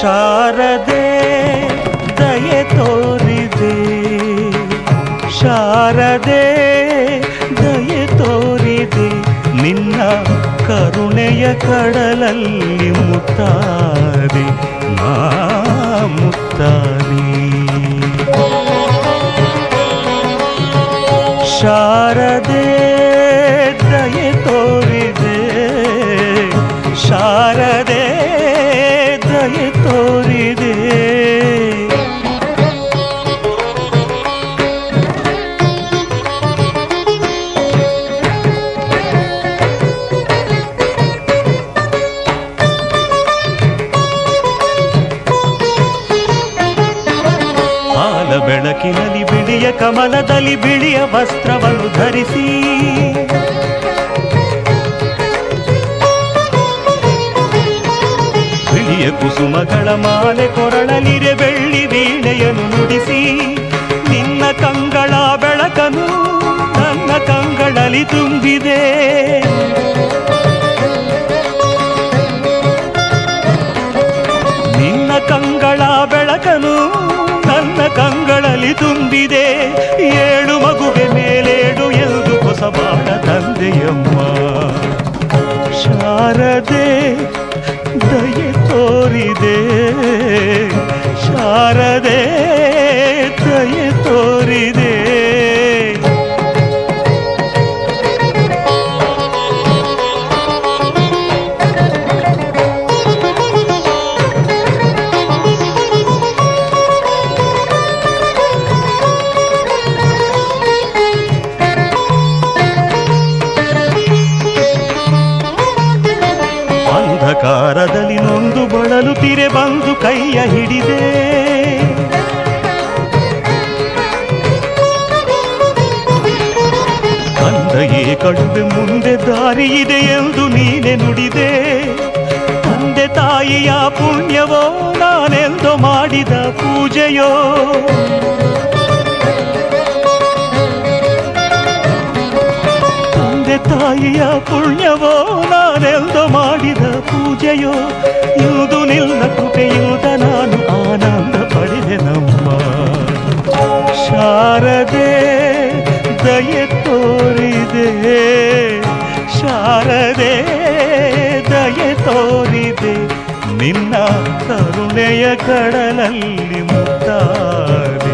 ಶಾರದೆ ದಯೆ ತೋರಿದೆ ಶಾರದೆ ದಯೆ ತೋರಿದೆ ನಿನ್ನ ಕರುಣೆಯ ಕಡಲಲ್ಲಿ ಮುತ್ತಾದೆ ನಾ ಮುತ್ತಾದೆ ಶಾರದೆ ದಯೆ ತೋರಿದೆ ಶಾರದೆ ದಯೆ ತೋರಿದೆ ಹಾಲ ಬೆಳಕಿನಲ್ಲಿ ಬಿಳಿಯ ಕಮಲದಲ್ಲಿ ಬಿಳಿಯ ವಸ್ತ್ರವನ್ನು ಧರಿಸಿ ಬಿಳಿಯ ಕುಸುಮಗಳ ಮಾಲೆ ಕೊರಳಲಿರೆ ಬೆಳ್ಳಿ ವೀಣೆಯನ್ನು ನುಡಿಸಿ ನಿನ್ನ ಕಂಗಳ ಬೆಳಕನು ನನ್ನ ಕಂಗಳಲ್ಲಿ ತುಂಬಿದೆ ನಿನ್ನ ಕಂಗಳ ಬೆಳಕನು ನನ್ನ ಕಂಗಳಲ್ಲಿ ತುಂಬಿದೆ ಏಳು ಮಗುವೆ ಮೇಲೇಡು ಎಂದು ಹೊಸಬಾಳ ತಂದೆಯಮ್ಮ ಶಾರದೆ ದಯೆ ತೋರಿದೆ ಶಾರದೆ ದಯೆ ತೋರಿದೆ ಅಂಧಕಾರದಲ್ಲಿ ನೊಂದು ಬಳಲುತ್ತಿರೆ ಬಂದು ಕೈಯ ಹಿಡಿದೆ ತಂದೆಯೇ ಕಡುವೆ ಮುಂದೆ ದಾರಿ ಇದೆ ಎಂದು ನೀನೆ ನುಡಿದೆ ತಂದೆ ತಾಯಿಯ ಪುಣ್ಯವೋ ನಾನೆಂದು ಮಾಡಿದ ಪೂಜೆಯೋ ತಂದೆ ತಾಯಿಯ ಪುಣ್ಯವೋ ನಾನೆಂದು ಮಾಡಿದ ಪೂಜೆಯೋ ಇಂದು ನಿಲ್ಲ ಕೃಪೆಯಿಂದ ನಾನು ಆನಂದ ಪಡೆದೆ ನಮ್ಮ ಶಾರದೆ ದಯೆ ತೋರಿದೆ ಶಾರದೆ ದಯೆ ತೋರಿದೆ ನಿನ್ನ ಕರುಣೆಯ ಕಡಲಲ್ಲಿ ಮುತ್ತಾದೆ